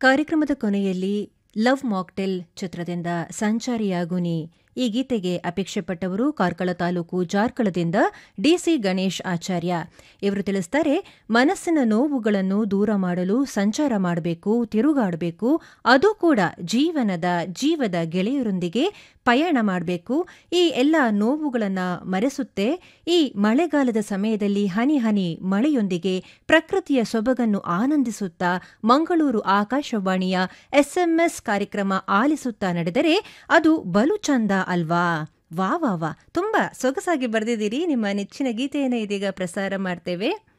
ಕಾರ್ಯಕ್ರಮದ ಕೊನೆಯಲ್ಲಿ love mocktail ಚಿತ್ರದಿಂದ ಸಂಚಾರಿಯಾಗು ನೀ ಈ ಗೀತೆಗೆ ಅಪೇಕ್ಷೆ ಪಟ್ಟವರು ಕಾರ್ಕಳ ತಾಲೂಕು ಜಾರ್ಕಳದಿಂದ ಡಿಸಿ ಗಣೇಶ್ ಆಚಾರ್ಯ ಇವರು ತಿಳಿಸ್ತಾರೆ ಮನಸ್ಸಿನ ನೋವುಗಳನ್ನು ದೂರ ಮಾಡಲು ಸಂಚಾರ ಮಾಡಬೇಕು ತಿರುಗಾಡಬೇಕು ಅದು ಕೂಡ ಜೀವನದ ಜೀವದ ಗೆಳೆಯರೊಂದಿಗೆ ಪಯಣ ಮಾಡಬೇಕು ಈ ಎಲ್ಲ ನೋವುಗಳನ್ನು ಮರೆಸುತ್ತೆ ಈ ಮಳೆಗಾಲದ ಸಮಯದಲ್ಲಿ ಹನಿ ಹನಿ ಮಳೆಯೊಂದಿಗೆ ಪ್ರಕೃತಿಯ ಸೊಬಗನ್ನು ಆನಂದಿಸುತ್ತಾ ಮಂಗಳೂರು ಆಕಾಶವಾಣಿಯ ಎಸ್ಎಂಎಸ್ ಕಾರ್ಯಕ್ರಮ ಆಲಿಸುತ್ತಾ ನಡೆದರೆ ಅದು ಬಲು ಚಂದ ಅಲ್ವಾ ವಾ ವಾ ವಾ ತುಂಬಾ ಸೊಗಸಾಗಿ ಬರೆದಿದ್ದೀರಿ ನಿಮ್ಮ ನೆಚ್ಚಿನ ಗೀತೆಯನ್ನು ಇದೀಗ ಪ್ರಸಾರ ಮಾಡ್ತೇವೆ